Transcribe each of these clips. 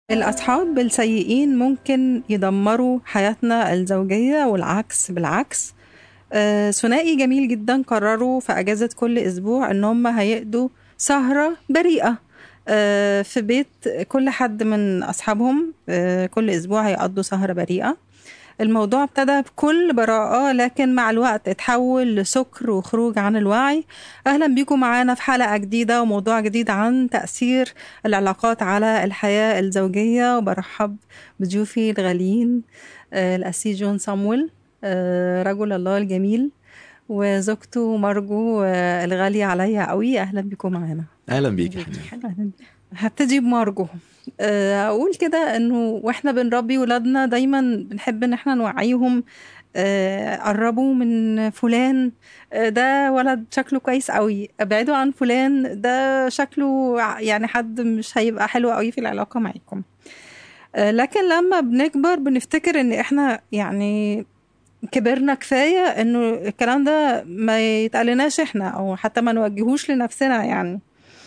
الأصحاب السيئين ممكن يدمروا حياتنا الزوجية والعكس بالعكس آه، ثنائي جميل جدا قرروا في أجازة كل أسبوع إن هم هيقضوا سهرة بريئة آه، في بيت كل حد من أصحابهم آه، كل أسبوع هيقضوا سهرة بريئة الموضوع ابتدى بكل براءة لكن مع الوقت اتحول لسكر وخروج عن الوعي أهلا بيكم معانا في حلقة جديدة وموضوع جديد عن تأثير العلاقات على الحياة الزوجية وبرحب بضيوفي الغاليين آه، الأسيس جون صامويل آه، رجل الله الجميل وزوجته مرجو آه، الغالية عليا قوي أهلا بيكم معانا اهلا بيك يا حنان أهلاً. هبتدي بمارجو آه، اقول كده انه واحنا بنربي ولادنا دايما بنحب ان احنا نوعيهم آه، قربوا من فلان آه، ده ولد شكله كويس قوي ابعدوا عن فلان ده شكله ع- يعني حد مش هيبقى حلو قوي في العلاقه معاكم آه، لكن لما بنكبر بنفتكر ان احنا يعني كبرنا كفايه انه الكلام ده ما يتقالناش احنا او حتى ما نوجهوش لنفسنا يعني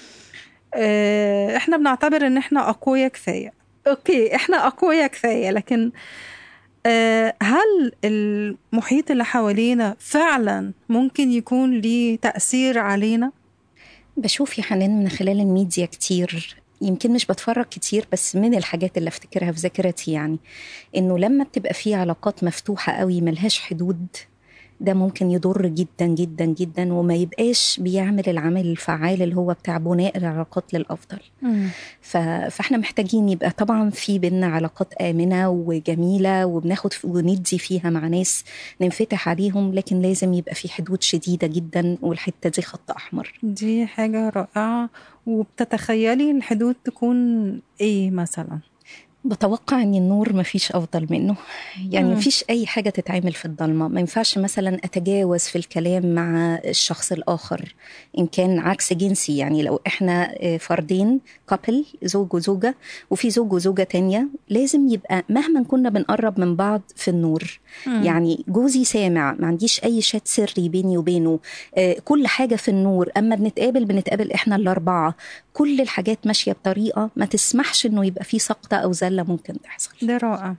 آه، احنا بنعتبر ان احنا اقوياء كفايه اوكي احنا اقوياء كفايه لكن آه، هل المحيط اللي حوالينا فعلا ممكن يكون ليه تاثير علينا بشوف يا حنان من خلال الميديا كتير يمكن مش بتفرج كتير بس من الحاجات اللي افتكرها في ذاكرتي يعني انه لما بتبقى في علاقات مفتوحة قوي ملهاش حدود ده ممكن يضر جدا جدا جدا وما يبقاش بيعمل العمل الفعال اللي هو بتاع بناء العلاقات للأفضل ف... فاحنا محتاجين يبقى طبعا في بينا علاقات آمنة وجميلة وبناخد ف- وندي فيها مع ناس ننفتح عليهم لكن لازم يبقى في حدود شديدة جدا والحتة دي خط أحمر دي حاجه رائعه وبتتخيلي الحدود تكون ايه مثلا بتوقع ان النور مفيش افضل منه يعني مم. مفيش اي حاجه تتعمل في الضلمه ما ينفعش مثلا اتجاوز في الكلام مع الشخص الاخر ان كان عكس جنسي يعني لو احنا آه، فردين كابل زوج وزوجه وفي زوج وزوجه تانية لازم يبقى مهما كنا بنقرب من بعض في النور مم. يعني جوزي سامع ما عنديش اي شات سري بيني وبينه آه، كل حاجه في النور اما بنتقابل بنتقابل احنا الاربعه كل الحاجات ماشيه بطريقه ما تسمحش انه يبقى في سقطه او زله ممكن تحصل ده رائع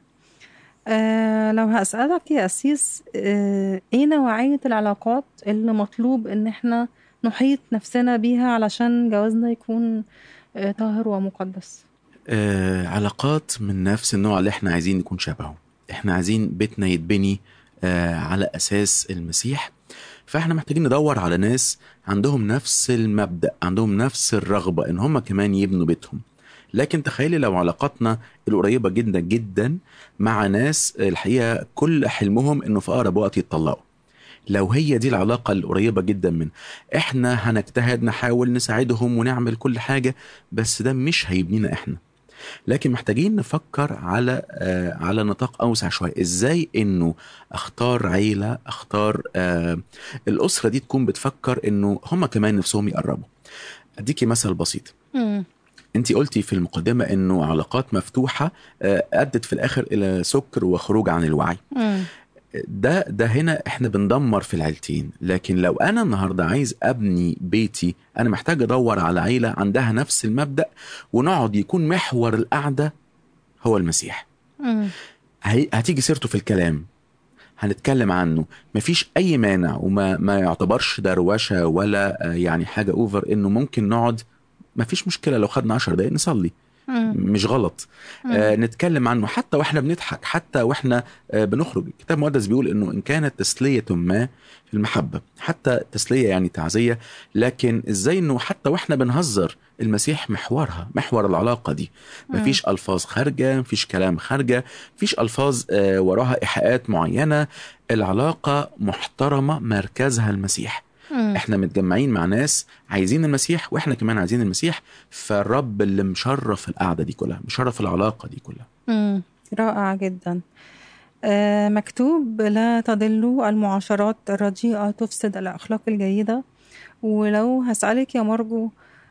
آه لو هسألك يا أسيس آه إيه نوعية العلاقات اللي مطلوب إن إحنا نحيط نفسنا بيها علشان جوازنا يكون آه طاهر ومقدس آه علاقات من نفس النوع اللي احنا عايزين نكون شبهه احنا عايزين بيتنا يتبني آه على اساس المسيح فاحنا محتاجين ندور على ناس عندهم نفس المبدأ عندهم نفس الرغبة ان هم كمان يبنوا بيتهم لكن تخيلي لو علاقاتنا القريبة جدا جدا مع ناس الحقيقة كل حلمهم انه في اقرب وقت يتطلقوا لو هي دي العلاقة القريبة جدا من احنا هنجتهد نحاول نساعدهم ونعمل كل حاجة بس ده مش هيبنينا احنا لكن محتاجين نفكر على آه على نطاق اوسع شويه ازاي انه اختار عيله اختار آه الاسره دي تكون بتفكر انه هم كمان نفسهم يقربوا اديكي مثل بسيط انت قلتي في المقدمه انه علاقات مفتوحه آه ادت في الاخر الى سكر وخروج عن الوعي مم. ده ده هنا احنا بندمر في العيلتين لكن لو انا النهارده عايز ابني بيتي انا محتاج ادور على عيله عندها نفس المبدا ونقعد يكون محور القعده هو المسيح مم. هي- هتيجي سيرته في الكلام هنتكلم عنه مفيش اي مانع وما ما يعتبرش دروشه ولا آه، يعني حاجه اوفر انه ممكن نقعد مفيش مشكله لو خدنا 10 دقائق نصلي مم. مش غلط آه نتكلم عنه حتى واحنا بنضحك حتى واحنا آه بنخرج الكتاب المقدس بيقول انه ان كانت تسليه ما في المحبه حتى تسليه يعني تعزيه لكن ازاي انه حتى واحنا بنهزر المسيح محورها محور العلاقه دي مفيش الفاظ خارجه مفيش كلام خارجه مفيش الفاظ آه وراها ايحاءات معينه العلاقه محترمه مركزها المسيح مم. احنا متجمعين مع ناس عايزين المسيح واحنا كمان عايزين المسيح فالرب اللي مشرف القعده دي كلها مشرف العلاقه دي كلها مم. رائع جدا آه مكتوب لا تضلوا المعاشرات الرديئة تفسد الأخلاق الجيدة ولو هسألك يا مرجو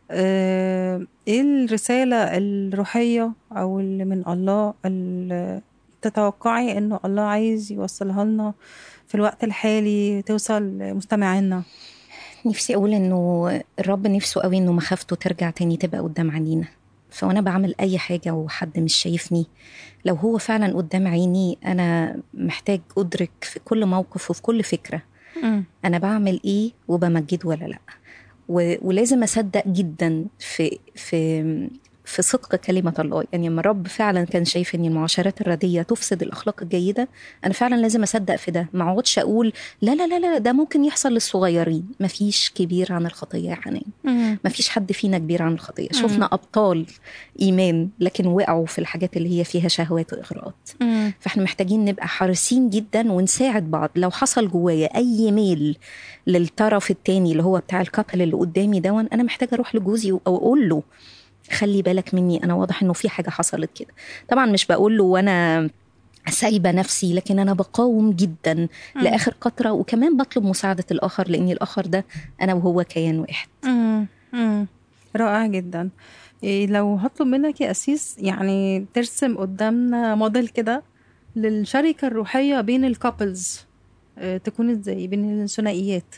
آه ايه الرسالة الروحية أو اللي من الله اللي تتوقعي إنه الله عايز يوصلها لنا في الوقت الحالي توصل لمستمعينا نفسي اقول انه الرب نفسه قوي انه مخافته ترجع تاني تبقى قدام عينينا فوانا بعمل اي حاجه وحد مش شايفني لو هو فعلا قدام عيني انا محتاج ادرك في كل موقف وفي كل فكره مم. انا بعمل ايه وبمجد ولا لا و- ولازم اصدق جدا في في في صدق كلمة الله يعني لما الرب فعلا كان شايف ان المعاشرات الردية تفسد الاخلاق الجيدة انا فعلا لازم اصدق في ده ما اقعدش اقول لا لا لا لا ده ممكن يحصل للصغيرين مفيش كبير عن الخطية يا حنان مم. مفيش حد فينا كبير عن الخطية شفنا ابطال ايمان لكن وقعوا في الحاجات اللي هي فيها شهوات واغراءات مم. فاحنا محتاجين نبقى حريصين جدا ونساعد بعض لو حصل جوايا اي ميل للطرف التاني اللي هو بتاع الكابل اللي قدامي دون انا محتاجه اروح لجوزي او اقول له خلي بالك مني انا واضح انه في حاجه حصلت كده طبعا مش بقول له وانا سايبه نفسي لكن انا بقاوم جدا لاخر قطره وكمان بطلب مساعده الاخر لان الاخر ده انا وهو كيان واحد مم. مم. رائع جدا إيه لو هطلب منك يا أسيس يعني ترسم قدامنا موديل كده للشركة الروحية بين الكابلز تكون ازاي بين الثنائيات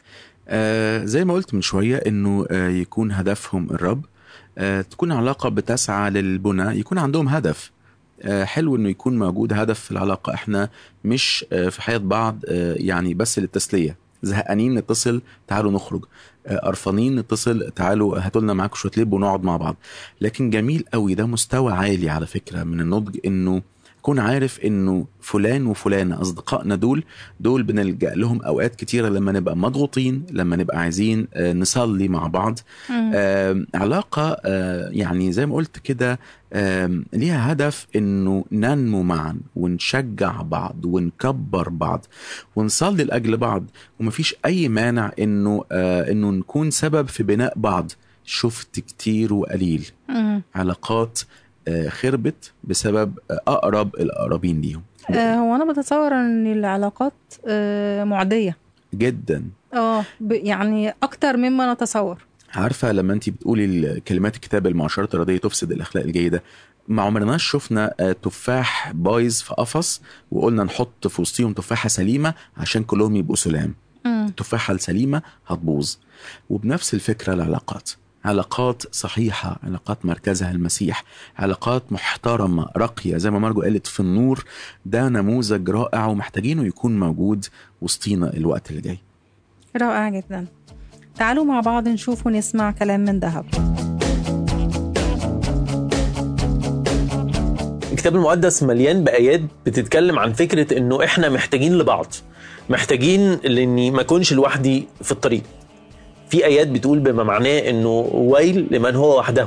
آه زي ما قلت من شوية انه آه يكون هدفهم الرب آه تكون علاقة بتسعى للبناء يكون عندهم هدف آه حلو انه يكون موجود هدف في العلاقة احنا مش آه في حياة بعض آه يعني بس للتسلية زهقانين نتصل تعالوا نخرج آه، قرفانين نتصل تعالوا هاتوا لنا معاكم شويه لب ونقعد مع بعض لكن جميل قوي ده مستوى عالي على فكره من النضج انه كون عارف انه فلان وفلانه اصدقائنا دول دول بنلجا لهم اوقات كتيره لما نبقى مضغوطين لما نبقى عايزين آه، نصلي مع بعض مم. آم، علاقة آه، يعني زي ما قلت كده آم، ليها هدف انه ننمو معا ونشجع بعض ونكبر بعض ونصلي لاجل بعض ومفيش اي مانع انه آه، انه نكون سبب في بناء بعض شفت كتير وقليل مم. علاقات آه، خربت بسبب آه، اقرب الاقربين ليهم آه، هو انا بتصور ان العلاقات آه، معدية جدا اه ب- يعني اكتر مما نتصور عارفه لما انت بتقولي ال- كلمات الكتاب المعاشرات الرديه تفسد الاخلاق الجيده ما عمرناش شفنا آه، تفاح بايظ في قفص وقلنا نحط في وسطهم تفاحه سليمه عشان كلهم يبقوا سلام مم. التفاحه السليمه هتبوظ وبنفس الفكره العلاقات علاقات صحيحة علاقات مركزها المسيح علاقات محترمة راقية زي ما مارجو قالت في النور ده نموذج رائع ومحتاجينه يكون موجود وسطينا الوقت اللي جاي رائع جدا تعالوا مع بعض نشوف ونسمع كلام من ذهب الكتاب المقدس مليان بآيات بتتكلم عن فكرة إنه إحنا محتاجين لبعض محتاجين لإني ما أكونش لوحدي في الطريق في آيات بتقول بما معناه إنه ويل لمن هو وحده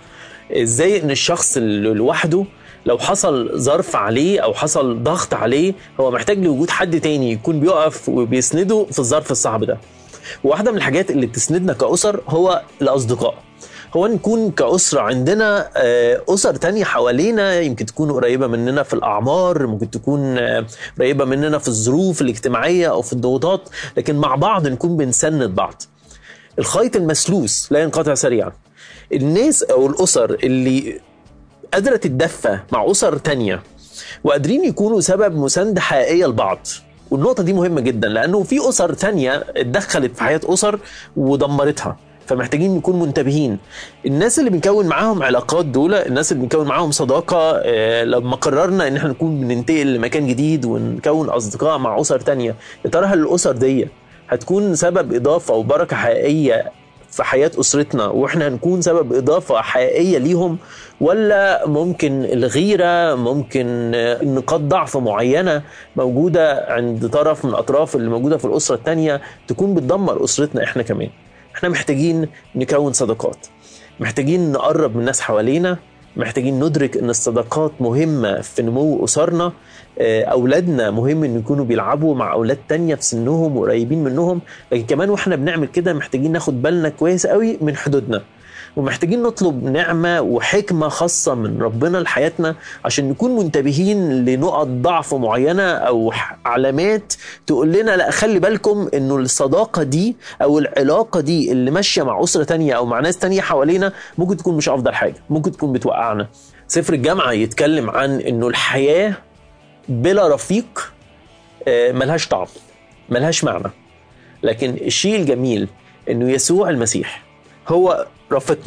إزاي إن الشخص اللي لوحده لو حصل ظرف عليه أو حصل ضغط عليه هو محتاج لوجود حد تاني يكون بيقف وبيسنده في الظرف الصعب ده واحدة من الحاجات اللي بتسندنا كأسر هو الأصدقاء هو نكون كأسرة عندنا آه، أسر تانية حوالينا يمكن تكون قريبة مننا في الأعمار ممكن تكون آه، قريبة مننا في الظروف الاجتماعية أو في الضغوطات لكن مع بعض نكون بنسند بعض الخيط المسلوس لا ينقطع سريعا الناس أو الأسر اللي قادرة تتدفى مع أسر تانية وقادرين يكونوا سبب مساندة حقيقية لبعض والنقطة دي مهمة جدا لأنه في أسر تانية اتدخلت في حياة أسر ودمرتها فمحتاجين نكون منتبهين الناس اللي بنكون معاهم علاقات دول الناس اللي بنكون معاهم صداقة آه، لما قررنا ان احنا نكون بننتقل لمكان جديد ونكون اصدقاء مع اسر تانية يا ترى هل الاسر دي هتكون سبب اضافة وبركة حقيقية في حياة أسرتنا وإحنا هنكون سبب إضافة حقيقية ليهم ولا ممكن الغيرة ممكن آه، نقاط ضعف معينة موجودة عند طرف من الأطراف اللي موجودة في الأسرة التانية تكون بتدمر أسرتنا إحنا كمان إحنا محتاجين نكون صداقات محتاجين نقرب من الناس حوالينا محتاجين ندرك ان الصداقات مهمة في نمو أسرنا آه، أولادنا مهم ان يكونوا بيلعبوا مع أولاد تانية في سنهم وقريبين منهم لكن كمان واحنا بنعمل كده محتاجين ناخد بالنا كويس قوي من حدودنا ومحتاجين نطلب نعمة وحكمة خاصة من ربنا لحياتنا عشان نكون منتبهين لنقط ضعف معينة أو ح- علامات تقول لنا لا خلي بالكم إنه الصداقة دي أو العلاقة دي اللي ماشية مع أسرة تانية أو مع ناس تانية حوالينا ممكن تكون مش أفضل حاجة ممكن تكون بتوقعنا سفر الجامعة يتكلم عن إنه الحياة بلا رفيق آه، ملهاش طعم ملهاش معنى لكن الشيء الجميل انه يسوع المسيح هو رفيقنا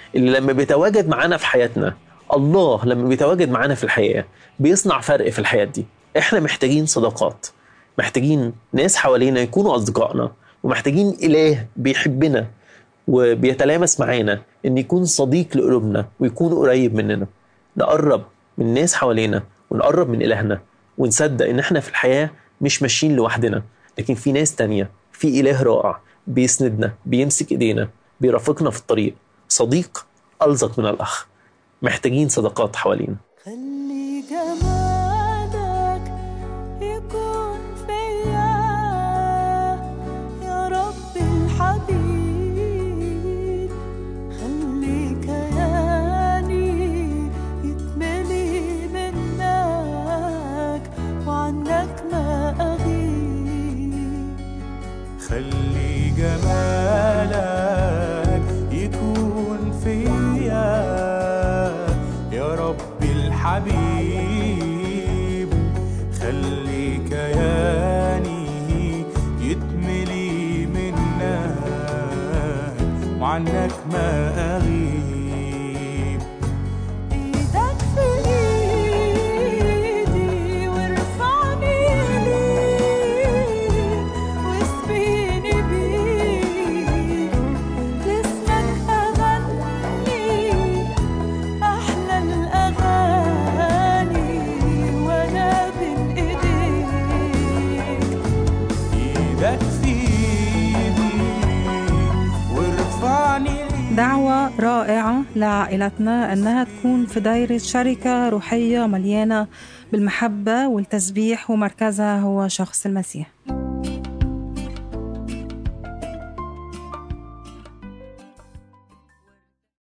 اللي لما بيتواجد معانا في حياتنا الله لما بيتواجد معانا في الحياه بيصنع فرق في الحياه دي احنا محتاجين صداقات محتاجين ناس حوالينا يكونوا اصدقائنا ومحتاجين اله بيحبنا وبيتلامس معانا ان يكون صديق لقلوبنا ويكون قريب مننا نقرب من ناس حوالينا ونقرب من الهنا ونصدق ان احنا في الحياه مش ماشيين لوحدنا لكن في ناس تانية في اله رائع بيسندنا بيمسك ايدينا بيرافقنا في الطريق صديق الزق من الاخ محتاجين صداقات حوالينا خلي جمالك يكون فيا يا رب الحبيب خلي كياني يتملي منك وعنك ما أغيب خلي جمالك يكون فيا يا رب الحبيب خلي كياني يتملي منك وعنك ما أغيب ايدك في ايدي وارفعني ليك واسقيني بيك لاسمك اغني احلى الاغاني وانا بين ايديك ايدك في ايدي وارفعني ليك دعوة رائعة لعائلتنا أنها تكون في دايرة شركة روحية مليانة بالمحبة والتسبيح ومركزها هو شخص المسيح